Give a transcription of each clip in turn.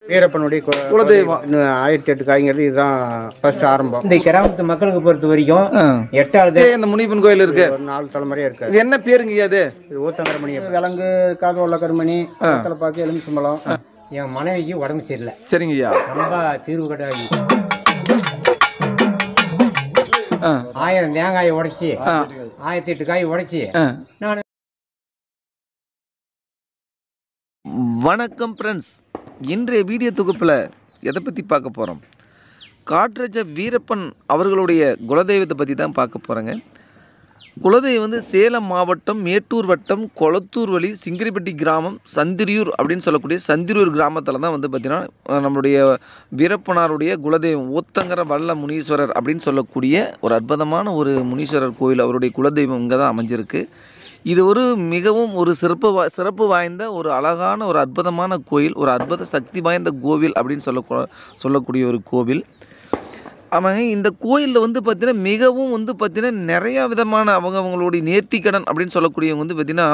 வீரப்பனுடைய கு- குலதெய்வம். இன்னும் ஆயிரத்தி எட்டு காய்ங்கிறது இதுதான் ஃபர்ஸ்ட் ஆரம்பம் இந்த கிராமத்து மக்களுக்கு பொறுத்த வரைக்கும் ஆ. எட்டாவது இதே இந்த முனியப்பன் கோயில் இருக்கு ஒரு நாலு தலைமுறையா இருக்காது இது என்ன பேருங்க அது இது ஊத்தங்கரமணி விலங்கு காது உள்ள கருமணி வெத்தலை பாக்கு எலுமிச்சம்பழம் என் மனைவிக்கு உடம்பு சரியில்லை சரிங்க ஐயா ரொம்ப தீர்வு கட்டாகி ஆ. ஆயிரம் தேங்காயை உடைச்சி ஆயிரத்தி எட்டு காய் உடைச்சி ஆ. நான் வணக்கம் ஃப்ரெண்ட்ஸ் இன்றைய வீடியோ தொகுப்பில் எதை பற்றி பார்க்க போகிறோம் காட்ரஜ வீரப்பன் அவர்களுடைய குலதெய்வத்தை பற்றி தான் பார்க்க போகிறேங்க குலதெய்வம் வந்து சேலம் மாவட்டம் மேட்டூர் வட்டம் கொளத்தூர் வழி சிங்கிரிப்பட்டி கிராமம் சந்திரியூர் அப்படின்னு சொல்லக்கூடிய சந்திரியூர் கிராமத்தில் தான் வந்து பார்த்திங்கன்னா நம்மளுடைய வீரப்பனாருடைய குலதெய்வம் ஊத்தங்கர வல்ல முனீஸ்வரர் அப்படின்னு சொல்லக்கூடிய ஒரு அற்புதமான ஒரு முனீஸ்வரர் கோயில் அவருடைய குலதெய்வம் இங்கே தான் அமைஞ்சிருக்கு இது ஒரு மிகவும் ஒரு சிறப்பு வா சிறப்பு வாய்ந்த ஒரு அழகான ஒரு அற்புதமான கோயில் ஒரு அற்புத சக்தி வாய்ந்த கோவில் அப்படின்னு சொல்ல சொல்லக்கூடிய ஒரு கோவில் ஆமாங்க இந்த கோயிலில் வந்து பார்த்தீங்கன்னா மிகவும் வந்து பார்த்தீங்கன்னா நிறையா விதமான அவங்க அவங்களுடைய நேர்த்திக்கடன் அப்படின்னு சொல்லக்கூடியவங்க வந்து பார்த்தீங்கன்னா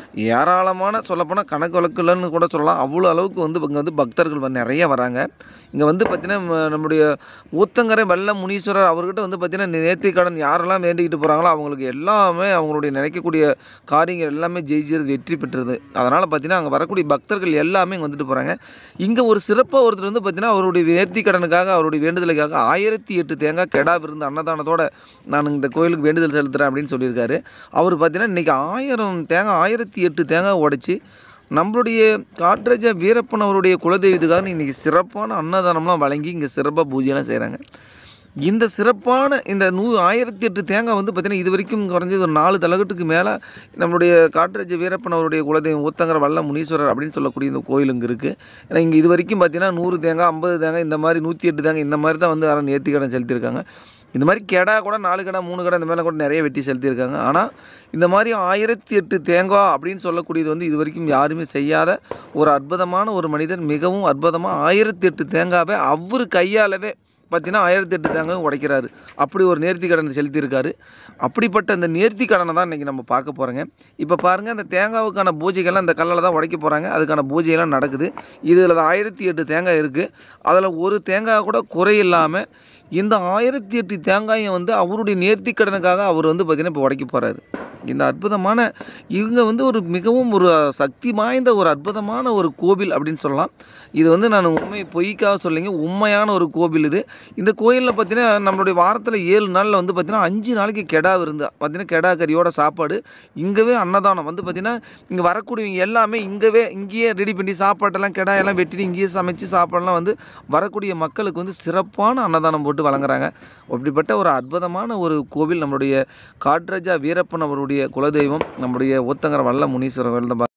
ஏராளமான சொல்லப்போனால் கணக்கு வழக்குலன்னு கூட சொல்லலாம் அவ்வளோ அளவுக்கு வந்து இங்கே வந்து பக்தர்கள் வந்து நிறைய வராங்க இங்கே வந்து பார்த்தீங்கன்னா ம- நம்முடைய ஊத்தங்கரை வெள்ள முனீஸ்வரர் அவர்கிட்ட வந்து பார்த்தீங்கன்னா நேர்த்திக்கடன் யாரெல்லாம் வேண்டிக்கிட்டு போகிறாங்களோ அவங்களுக்கு எல்லாமே அவங்களுடைய நினைக்கக்கூடிய காரியங்கள் எல்லாமே ஜெயிச்சது வெற்றி பெற்றது அதனால் பார்த்தீங்கன்னா அங்கே வரக்கூடிய பக்தர்கள் எல்லாமே இங்கே வந்துட்டு போகிறாங்க இங்கே ஒரு சிறப்பாக ஒருத்தர் வந்து பார்த்தீங்கன்னா அவருடைய நேர்த்திக்கடனுக்காக அவருடைய வேண்டுதலுக்காக ஆயிரத்தி எட்டு தேங்காய் கெடா விருந்து அன்னதானத்தோட நான் இந்த கோயிலுக்கு வேண்டுதல் செலுத்துகிறேன் அப்படின்னு சொல்லியிருக்காரு அவர் பார்த்தீங்கன்னா இன்றைக்கி ஆயிரம் தேங்காய் ஆயிரத்தி எட்டு தேங்காய் உடைச்சி நம்மளுடைய காட்ரஜ வீரப்பன் அவருடைய குலதெய்வத்துக்காக இன்றைக்கி சிறப்பான அன்னதானம்லாம் வழங்கி இங்கே சிறப்பாக பூஜையெல்லாம் செய்கிறாங்க இந்த சிறப்பான இந்த நூ ஆயிரத்தி எட்டு தேங்காய் வந்து பார்த்திங்கன்னா இது வரைக்கும் குறைஞ்சது ஒரு நாலு தலகட்டுக்கு மேலே நம்மளுடைய காட்ரஜ வீரப்பன் அவருடைய குலதெய்வம் ஊத்தங்கர வல்ல முனீஸ்வரர் அப்படின்னு சொல்லக்கூடிய இந்த கோயில் இங்கே இருக்குது ஏன்னா இங்கே இது வரைக்கும் பார்த்தீங்கன்னா நூறு தேங்காய் ஐம்பது தேங்காய் இந்த மாதிரி நூற்றி எட்டு தேங்காய் இந்த மாதிரி தான் வந்து யாரும் நேர்த்தி கடன் செலுத்தியிருக்காங்க இந்த மாதிரி கெடா கூட நாலு கடை மூணு கடை இந்த மாதிரிலாம் கூட நிறைய வெட்டி செலுத்தியிருக்காங்க ஆனால் இந்த மாதிரி ஆயிரத்தி எட்டு தேங்காய் அப்படின்னு சொல்லக்கூடியது வந்து இது வரைக்கும் யாருமே செய்யாத ஒரு அற்புதமான ஒரு மனிதர் மிகவும் அற்புதமாக ஆயிரத்தி எட்டு தேங்காவை அவர் கையாலவே பார்த்தீங்கன்னா ஆயிரத்தி எட்டு தேங்காய் உடைக்கிறாரு அப்படி ஒரு நேர்த்தி கடனை செலுத்தியிருக்காரு அப்படிப்பட்ட அந்த நேர்த்தி கடனை தான் இன்றைக்கி நம்ம பார்க்க போகிறோங்க இப்போ பாருங்கள் அந்த தேங்காவுக்கான பூஜைகள்லாம் இந்த கல்லில் தான் உடைக்க போகிறாங்க அதுக்கான பூஜையெல்லாம் நடக்குது இதில் ஆயிரத்தி எட்டு தேங்காய் இருக்குது அதில் ஒரு தேங்காய் கூட குறையில்லாமல் இந்த ஆயிரத்தி எட்டு தேங்காயை வந்து அவருடைய நேர்த்தி கடனுக்காக அவர் வந்து பார்த்திங்கன்னா இப்போ உடைக்க போகிறாரு இந்த அற்புதமான இவங்க வந்து ஒரு மிகவும் ஒரு சக்தி வாய்ந்த ஒரு அற்புதமான ஒரு கோவில் அப்படின்னு சொல்லலாம் இது வந்து நான் உண்மை பொய்க்காக சொல்லிங்க உண்மையான ஒரு கோவில் இது இந்த கோயிலில் பார்த்தீங்கன்னா நம்மளுடைய வாரத்தில் ஏழு நாளில் வந்து பார்த்தீங்கன்னா அஞ்சு நாளைக்கு கெடா விருந்து பார்த்தீங்கன்னா கெடா கறியோட சாப்பாடு இங்கேவே அன்னதானம் வந்து பார்த்தீங்கன்னா இங்கே வரக்கூடியவங்க எல்லாமே இங்கேவே இங்கேயே ரெடி பண்ணி சாப்பாட்டெல்லாம் கெடா எல்லாம் வெட்டிட்டு இங்கேயே சமைச்சு சாப்பாடெல்லாம் வந்து வரக்கூடிய மக்களுக்கு வந்து சிறப்பான அன்னதானம் போட்டு வழங்குறாங்க அப்படிப்பட்ட ஒரு அற்புதமான ஒரு கோவில் நம்மளுடைய காட்ரஜா வீரப்பன் அவருடைய குலதெய்வம் நம்முடைய ஒத்தங்கர வல்ல முனீஸ்வரர் கோயில் தான்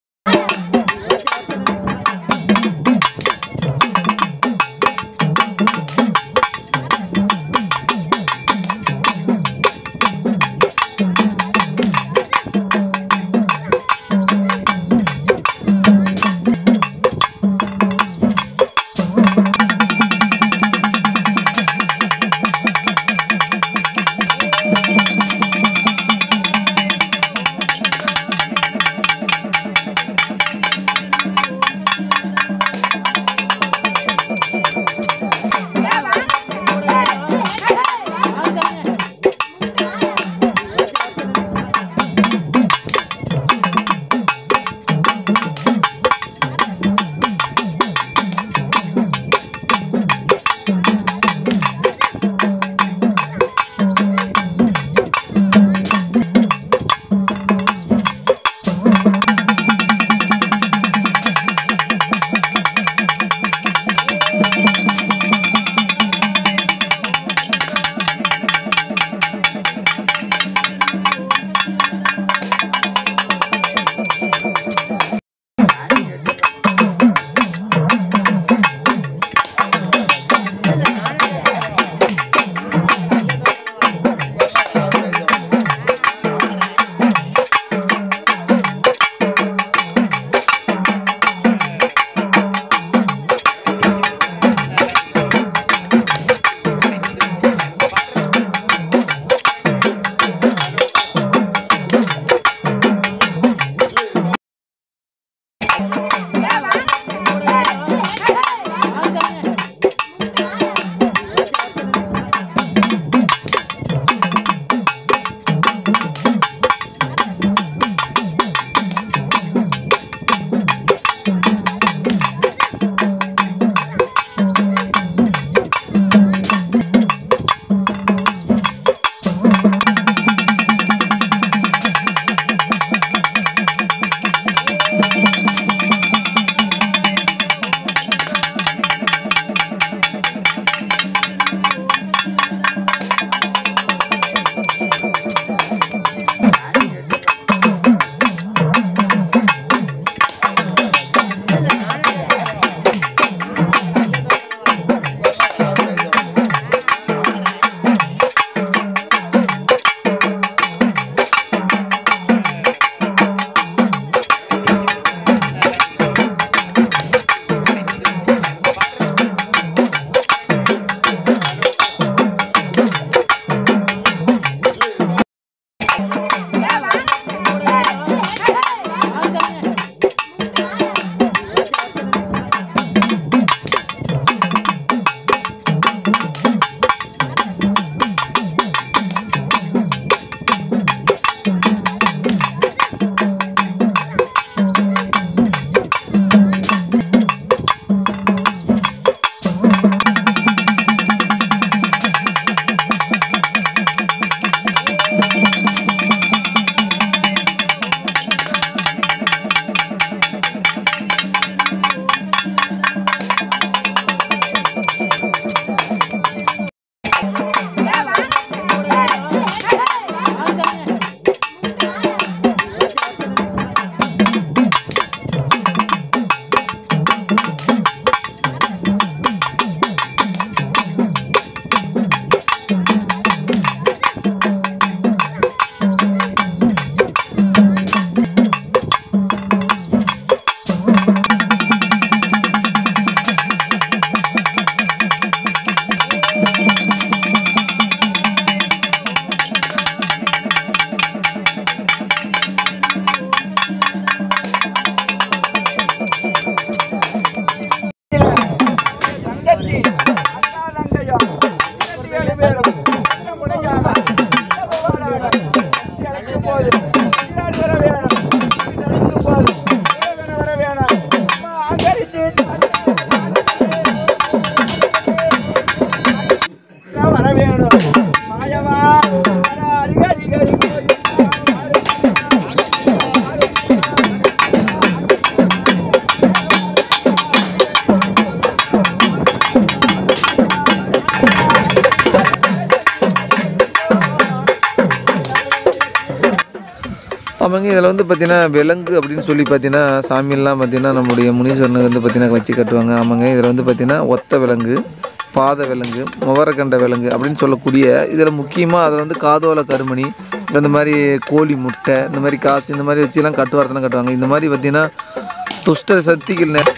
ஆமாங்க இதில் வந்து பார்த்தீங்கன்னா விலங்கு அப்படின்னு சொல்லி பார்த்தீங்கன்னா சாமியெல்லாம் பார்த்தீங்கன்னா நம்முடைய முனீஸ்வரனுக்கு வந்து பார்த்தீங்கன்னா வச்சு கட்டுவாங்க ஆமாங்க இதில் வந்து பார்த்தீங்கன்னா ஒத்த விலங்கு பாத விலங்கு முவரக்கண்ட விலங்கு அப்படின்னு சொல்லக்கூடிய இதில் முக்கியமாக அதில் வந்து காதோல கருமணி இந்த மாதிரி கோழி முட்டை இந்த மாதிரி காசு இந்த மாதிரி வச்சுலாம் கட்டுவாரத்தெல்லாம் கட்டுவாங்க இந்த மாதிரி பார்த்தீங்கன்னா துஷ்ட சக்திகள் நெ-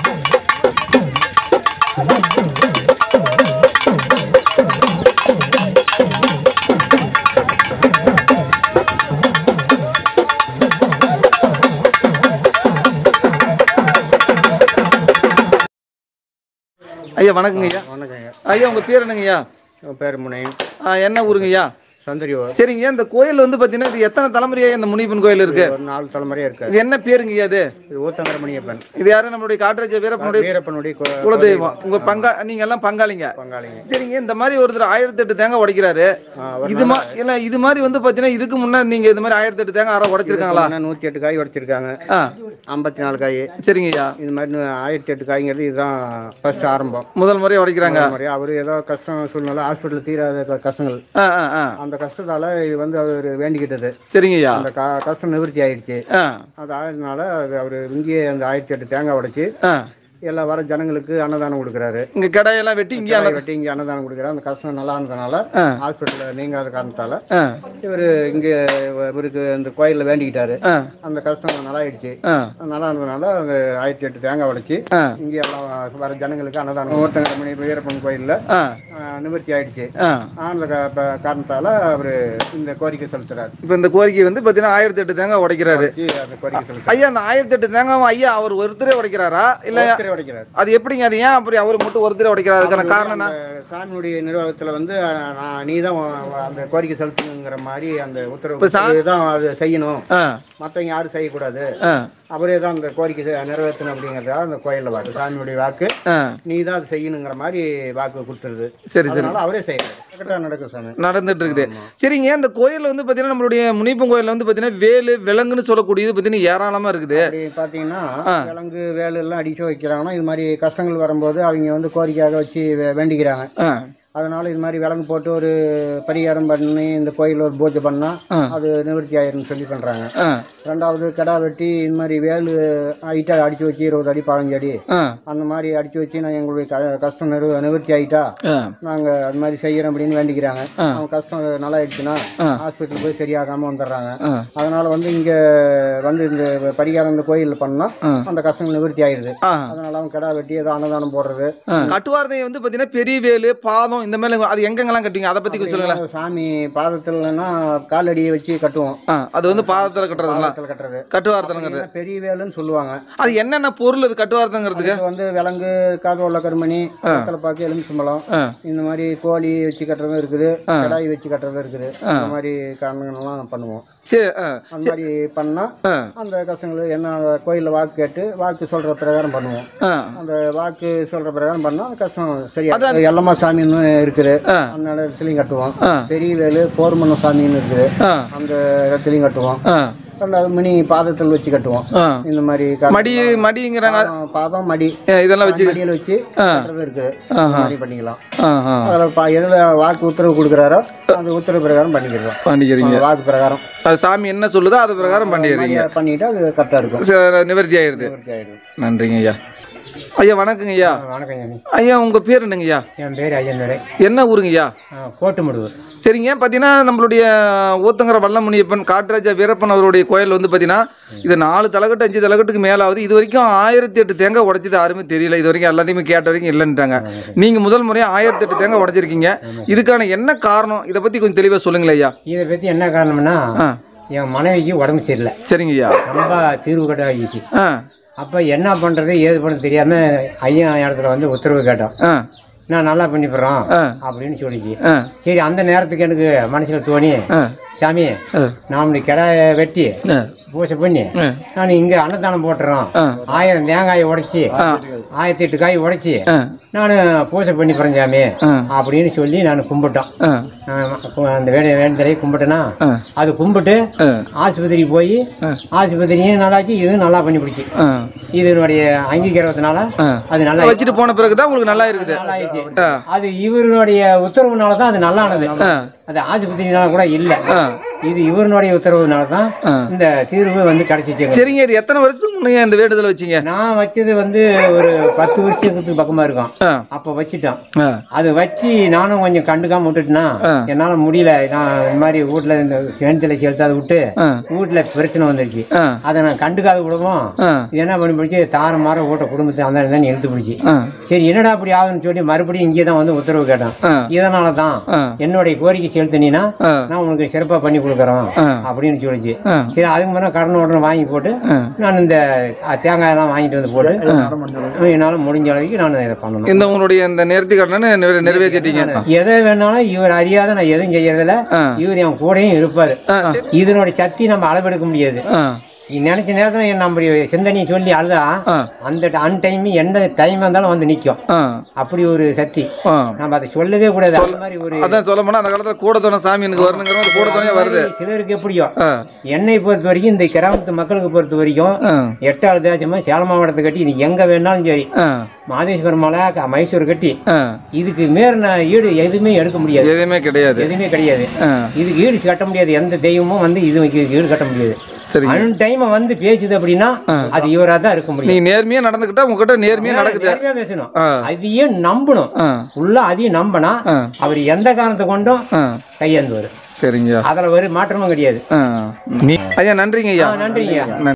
ஐயா வணக்கங்க ஐயா வணக்கங்க ஐயா உங்கள் பேர் என்னங்க ஐயா என் பேர் முனையும் ஆ, என்ன ஊருங்க ஐயா சந்தரி ஊர். சரிங்க இந்த கோயில் வந்து பார்த்தீங்கன்னா இது எத்தனை தலைமுறையா இந்த முனிப்பன் கோயில் இருக்கு ஒரு நாலு தலைமுறையாக இருக்காது இது என்ன பேருங்க ஐயா இது இது ஊத்தங்கர மணியப்பன் இது யாரு நம்மளுடைய காட்டுராஜ வீரப்பனுடைய வீரப்பனுடைய கு- குலதெய்வம் உங்க பங்கா நீங்க எல்லாம் பங்காளிங்க பங்காளிங்க சரிங்க இந்த மாதிரி ஒருத்தர் ஆயிரத்தி எட்டு தேங்காய் உடைக்கிறாரு ஆ, ஒரு இது மா இல்ல இது மாதிரி வந்து பாத்தீங்கன்னா இதுக்கு முன்னாடி நீங்க இது மாதிரி ஆயிரத்தி எட்டு தேங்காய் யாரோ உடைச்சிருக்காங்களா நாள் நூற்றி எட்டு காய் உடைச்சிருக்காங்க ஆ ஐம்பத்தி நாலு காய் சரிங்க ஐயா இது மாதிரி நூ- ஆயிரத்தி எட்டு காய்ங்கிறது இதுதான் ஃபர்ஸ்ட் ஆரம்பம் முதல் முறையா உடைக்கிறாங்க மாதிரி அவர் ஏதோ கஷ்டம் சூழ்நிலை ஹாஸ்பிட்டல் தீராத க- கஷ்டங்கள் ஆ ஆ ஆ அந்த கஷ்டத்தால இது வந்து அவர் வேண்டிக்கிட்டது சரிங்க ஐயா அந்த க கஷ்டம் நிவர்த்தி ஆயிடுச்சு ஆ அது ஆனதுனால அது அவர் இங்கேயே அந்த ஆயிரத்தி எட்டு தேங்காய் உடைச்சி ஆ எல்லா வர ஜனங்களுக்கு அன்னதானம் கொடுக்குறாரு இங்க கடையெல்லாம் வெட்டி இங்கே கிடாய் வெட்டி இங்கே அன்னதானம் கொடுக்குறாரு அந்த கஷ்டம் நல்லா இருந்ததுனால ஆ. ஹாஸ்பிட்டலில் நீங்காத காரணத்தால ஆ இவர் இங்கே இவருக்கு இந்த கோயிலில் வேண்டிக்கிட்டாரு ஆ அந்த கஷ்டம் நல்லாயிடுச்சு ஆ நல்லா இருந்ததுனால அந்த ஆயிரத்தி எட்டு தேங்காய் உடைச்சி ஆ இங்கே எல்லாம் வர ஜனங்களுக்கு அன்னதானம் ஒருத்தங்க மணி வீரப்பன் கோயிலில் ஆ நிவர்த்தி ஆயிடுச்சு ஆ அந்த க- ப- காரணத்தால அவர் இந்த கோரிக்கை செலுத்துறாரு இப்போ இந்த கோரிக்கை வந்து பார்த்தீங்கன்னா ஆயிரத்தி எட்டு தேங்காய் உடைக்கிறாரு அந்த கோரிக்கை செலுத்துறாரு ஐயா அந்த ஆயிரத்தி எட்டு தேங்காய் ஐயா அவர் ஒருத்தரே உடைக்கிறாரா இல்ல ஒருத்தரே உடைக்கிறார் அது எப்படிங்க அது ஏன் அப்படி அவர் மட்டும் ஒருத்தரே உடைக்கிறார் அதுக்கான காரணம் என்ன அந்த சாமியுடைய நிர்வாகத்தில் வந்து நீ தான் அந்த கோரிக்கை செலுத்தணுங்கிற மாதிரி அந்த உத்தரவு தான் அது செய்யணும் ஆ மற்றவங்க யாரும் செய்யக்கூடாது ஆ அவரே தான் அந்த கோரிக்கை செ- நிறைவேற்றணும் அப்படிங்கிறதுக்காக அந்த கோயிலில் வாக்கு சாமியுடைய வாக்கு ஆ நீ தான் அது செய்யணுங்கிற மாதிரி வாக்கு கொடுத்துருது சரி சரி அதனால அவரே செய்யறாரு கரெக்டாக நடக்கும் சாமி நடந்துட்டு இருக்குது சரிங்க இந்த கோயிலில் வந்து பார்த்தீங்கன்னா நம்மளுடைய முனிப்பன் கோயிலில் வந்து பார்த்தீங்கன்னா வேலு விலங்குன்னு சொல்லக்கூடியது பார்த்தீங்கன்னா ஏராளமாக இருக்குது அப்படி பார்த்தீங்கன்னா விலங்கு வேலு எல்லாம் அடிக்க வைக்கிறாங்கன்னா இது மாதிரி கஷ்டங்கள் வரும்போது அவங்க வந்து கோரிக்கையாக வச்சு வே- வேண்டிக்கிறாங்க ஆ அதனால இது மாதிரி விலங்கு போட்டு ஒரு பரிகாரம் பண்ணி இந்த கோயிலில் ஒரு பூஜை பண்ணால் அது நிவர்த்தி ஆயிரும்னு சொல்லி பண்ணுறாங்க ஆ ரெண்டாவது கிடா வெட்டி இது மாதிரி வேலு ஹைட்டாக அடித்து வச்சு இருபது அடி பதினஞ்சு அடி ஆ அந்த மாதிரி அடித்து வச்சு நான் எங்களுடைய க- கஷ்டம் நிறு நிவர்த்தி ஆகிட்டா ஆ நாங்கள் அது மாதிரி செய்கிறோம் அப்படின்னு வேண்டிக்கிறாங்க அவங்க கஷ்டம் நல்லா ஆயிடுச்சுன்னா ஹாஸ்பிட்டல் போய் சரியாகாமல் வந்துடுறாங்க ஆ. அதனால வந்து இங்கே வந்து இந்த பரிகாரம் இந்த கோயிலில் பண்ணால் அந்த கஷ்டம் நிவர்த்தி ஆயிடுது ஆ அதனால அவங்க கிடா வெட்டி ஏதோ அன்னதானம் போடுறது கட்டுவார்த்தை வந்து பார்த்தீங்கன்னா பெரிய வேலு பாதம் இந்த மாதிரி அது எங்கெங்கெல்லாம் கட்டுவீங்க அதை பற்றி கொஞ்சம் சொல்லுங்களேன் சாமி பாதத்துலன்னா காலடியை வச்சு கட்டுவோம் ஆ அது வந்து பாதத்தில் கட்டுறதுங்களா பாதத்தில் கட்டுறது கட்டுவார்த்தங்கிறது பெரிய வேலுன்னு சொல்லுவாங்க அது என்னென்ன பொருள் அது கட்டுவார்த்தங்கிறதுக்கு இது வந்து விலங்கு காதோல கருமணி பாக்கு எலுமிச்சம்பழம் ஆ இந்த மாதிரி கோழி வச்சு கட்டுறதும் இருக்குது கிடாய் வச்சு கட்டுறதும் இருக்குது இந்த மாதிரி காரணங்கள்லாம் பண்ணுவோம் சரி ஆ அந்த மாதிரி பண்ணா ஆ அந்த கஷ்டங்கள் என்ன கோயிலில் வாக்கு கேட்டு வாக்கு சொல்ற பிரகாரம் பண்ணுவோம் ஆ அந்த வாக்கு சொல்ற பிரகாரம் பண்ணா அந்த கஷ்டம் சரியா எல்லம்மா சாமின்னு இருக்குது ஆ. அந்த இடத்துலையும் கட்டுவோம் ஆ. பெரிய வேலு போர்மண்ண சாமின்னு இருக்குது ஆ அந்த இடத்துலையும் கட்டுவோம் ஆ ரெண்டாவது மினி பாதத்தில் வச்சு கட்டுவோம் ஆ இந்த மாதிரி கா- மடி மடிங்கிறாங்க பாதம், பாதம் மடி ஏ, இதெல்லாம் வச்சு மடியில் வச்சு கட்டுறது இருக்குது இந்த மாதிரி பண்ணிக்கலாம் ஆ ஆ அதில் பா எதில் வாக்கு உத்தரவு கொடுக்குறாரோ அந்த உத்தரவு பிரகாரம் பண்ணிக்கிறோம் பண்ணிக்கிறீங்க வாக்கு பிரகாரம் அது சாமி என்ன சொல்லுதோ அது பிரகாரம் பண்ணிடுறீங்க பண்ணிட்டு அது கரெக்டாக இருக்கும் ச- நிவர்த்தி ஆயிடுது நிவர்த்தி ஆயிடும் நன்றிங்க ஐயா ஐயா வணக்கங்க ஐயா வணக்கம் சாமி ஐயா உங்கள் பேர் என்னங்க ஐயா என் பேர் ஐயன்துரை என்ன ஊருங்க ஐயா கோட்டுமுடுவர் சரிங்க பார்த்தீங்கன்னா நம்மளுடைய ஊத்தங்கர வல்லமுனியப்பன் காட்டுராஜா வீரப்பன் அவருடைய கோயில் வந்து பார்த்தீங்கன்னா இது நாலு தலைக்கட்டு அஞ்சு தலைக்கட்டுக்கு மேலாவது இது வரைக்கும் ஆயிரத்தி எட்டு தேங்காய் உடைச்சது யாருமே தெரியல இது வரைக்கும் எல்லாத்தையுமே கேட்ட வரைக்கும் இல்லைன்ட்டாங்க நீங்கள் முதல் முறையாக ஆயிரத்தி எட்டு தேங்காய் உடைச்சிருக்கீங்க இதுக்கான என்ன காரணம் இதை பற்றி கொஞ்சம் தெளிவாக சொல்லுங்களேன் ஐயா இதை பற்றி என்ன காரணம்னா ஆ என் மனைவிக்கு உடம்பு சரியில்லை சரிங்க ஐயா ரொம்ப தீர்வு கட்ட ஆகிடுச்சு ஆ அப்போ என்ன பண்ணுறது ஏது பண்ண தெரியாமல் ஐயா இடத்துல வந்து உத்தரவு கேட்டோம் ஆ நான் நல்லா பண்ணிப்படுறோம் ஆ. அப்படின்னு சொல்லிச்சு ஆ சரி அந்த நேரத்துக்கு எனக்கு மனசில் தோணி ஆ சாமி ஆ. நாம் கிடா வெட்டி ஆ பூஜை பண்ணி ஆ. நான் இங்கே அன்னதானம் போட்டுறோம் ஆ. ஆயிரம் தேங்காயை உடைச்சி ஆயிரத்தி எட்டு காய் உடைச்சி ஆ நான் பூஜை பண்ணி போகிறேன் சாமி ஆ. அப்படின்னு சொல்லி நான் கும்பிட்டோம் ஆ நான் கு- அந்த வேண வேண்டலை கும்பிட்டேன்னா ஆ. அது கும்பிட்டு ஆ ஆஸ்பத்திரிக்கு போய் ஆ. ஆஸ்பத்திரியும் நல்லாச்சு இதுவும் நல்லா பண்ணி பிடிச்சி ஆ இதனுடைய அங்கீகாரத்தினால ஆ. அது நல்லா வச்சுட்டு போன பிறகு தான் உங்களுக்கு நல்லா இருக்குது நல்லா ஆயிடுச்சு ஆ அது இவருடைய உத்தரவுனால தான் அது நல்லா ஆனது ஆ அது ஆஸ்பத்திரினால கூட இல்லை ஆ இது இவருடைய உத்தரவுனால தான் ஆ. இந்த தீர்வு வந்து கிடைச்சிச்சுங்க சரிங்க இது எத்தனை வருஷத்துக்கு முன்னையா இந்த வேண்டுதல் வச்சீங்க நான் வச்சது வந்து ஒரு பத்து வருஷத்துக்கு பக்கமா இருக்கும் ஆ அப்போ வச்சுட்டோம் ஆ அது வச்சு நானும் கொஞ்சம் கண்டுக்காம விட்டுட்டேன்னா ஆ. என்னால் முடியல நான் இந்த மாதிரி வீட்டில் இந்த கிணத்துல செலுத்தாத விட்டு ஆ வீட்டில் பிரச்சனை வந்துருச்சு ஆ அதை நான் கண்டுக்காத விடவும் ஆ இது என்ன பண்ணி பிடிச்சி தாரம் மாற வீட்டை குடும்பத்தை அந்த தான் இழுத்து பிடிச்சி ஆ சரி என்னடா அப்படி ஆகுன்னு சொல்லி மறுபடியும் இங்கே தான் வந்து உத்தரவு கேட்டேன் ஆ இதனால தான் ஆ என்னுடைய கோரிக்கை செலுத்தினீங்கன்னா ஆ நான் உனக்கு சிறப்பாக பண்ணி கொடுக்குறோம் ஆ. அப்படின்னு சொல்லிச்சு ஆ. சரி அதுக்கு முன்னே கடன் உடனே வாங்கி போட்டு ஆ. நான் இந்த அஹ், தேங்காயெல்லாம் வாங்கிட்டு வந்து போட்டு என்னால் முடிஞ்ச அளவுக்கு நான் இதை பண்ணணும் இந்த உங்களுடைய இந்த நேர்த்தி கடனை நிறைவே- நிறைவேற்றிட்டீங்க எதை வேணாலும் இவர் அறியாத நான் எதுவும் செய்யறதில்ல ஆ. இவர் என் கூடயும் இருப்பாரு ஆ சரி இதனுடைய சக்தி நம்ம அளவெடுக்க முடியாது ஆ நினைச்ச நேரத்தில் நம்ம சிந்தனையை சொல்லி அழுதா ஆ அந்த அன் டைம் எந்த டைம் இருந்தாலும் வந்து நிற்கும் ஆ அப்படி ஒரு சக்தி ஆ நம்ம அதை சொல்லவே கூடாது அந்த மாதிரி ஒரு அதான் சொல்ல போனா அந்த காலத்துல கூட துணை சாமி எனக்கு வரணுங்கிற ஒரு கூட துணையா வருது சிலருக்கு எப்படியோ ஆ என்னை பொறுத்த வரைக்கும் இந்த கிராமத்து மக்களுக்கு பொறுத்த வரைக்கும் ஆ எட்டாவது தேசமா சேலம் மாவட்டத்தை கட்டி நீ எங்க வேணாலும் சரி ஆ மாதேஸ்வரம் மலை க- மைசூர் கட்டி ஆ இதுக்கு மேல நான் ஈடு எதுவுமே எடுக்க முடியாது எதுவுமே கிடையாது எதுவுமே கிடையாது ஆ இதுக்கு ஈடு கட்ட முடியாது எந்த தெய்வமும் வந்து இது இதுக்கு ஈடு கட்ட முடியாது சரிங்க அன் டைம் வந்து பேசுது அப்படின்னா அது இவரா தான் இருக்க முடியும் நீ நேர்மையா நடந்துக்கிட்டா உங்ககிட்ட நேர்மையா நடக்குது நேர்மையா பேசணும் ஆ அதையே நம்பணும் ஆ உள்ள அதையும் நம்பினா ஆ. அவர் எந்த காரணத்தை கொண்டும் ஆ கையேந்து வரும் சரிங்க அதுல ஒரு மாற்றமும் கிடையாது ஆ நீ ஐயா நன்றிங்க ஐயா நன்றிங்க நன்றி